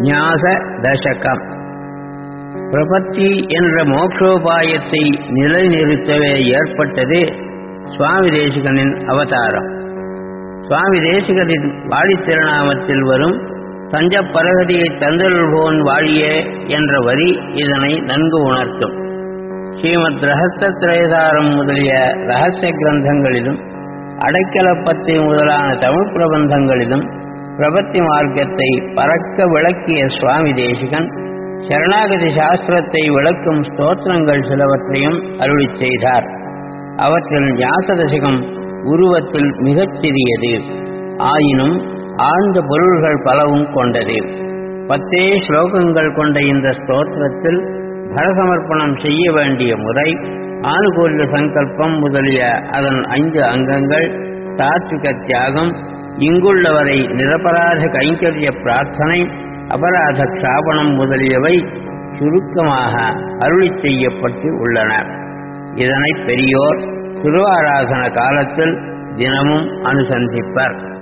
ஞாச தசகம் பிரபத்தி என்ற மோக்ஷோபாயத்தை நிலைநிறுத்தவே ஏற்பட்டது சுவாமி தேசிகனின் அவதாரம் சுவாமி தேசிகனின் வாழி திருநாமத்தில் வரும் தஞ்ச பரகதியை தந்தருள்போன் வாழியே என்ற வரி இதனை நன்கு உணர்த்தும் ஸ்ரீமத் ரகஸ்த திரேதாரம் முதலிய ரகசிய கிரந்தங்களிலும் அடைக்கலப்பத்தை முதலான தமிழ் பிரபந்தங்களிலும் பிரபத்தி மார்க்கத்தை பறக்க விளக்கிய சுவாமி தேசிகன் சரணாகதி சாஸ்திரத்தை விளக்கும் ஸ்தோத்திரங்கள் சிலவற்றையும் அருளி செய்தார் அவற்றில் ஞாசதசகம் உருவத்தில் மிகச் சிறியது ஆயினும் ஆழ்ந்த பொருள்கள் பலவும் கொண்டது பத்தே ஸ்லோகங்கள் கொண்ட இந்த ஸ்தோத்திரத்தில் பரசமர்ப்பணம் செய்ய வேண்டிய முறை ஆணுகூல்ய சங்கல்பம் முதலிய அதன் ஐந்து அங்கங்கள் தாத்விக தியாகம் இங்குள்ளவரை நிரபராத கைங்கரிய பிரார்த்தனை அபராத க்ஷாபனம் முதலியவை சுருக்கமாக அருளி செய்யப்பட்டு உள்ளன இதனை பெரியோர் திருவாராதன காலத்தில் தினமும் அனுசந்திப்பர்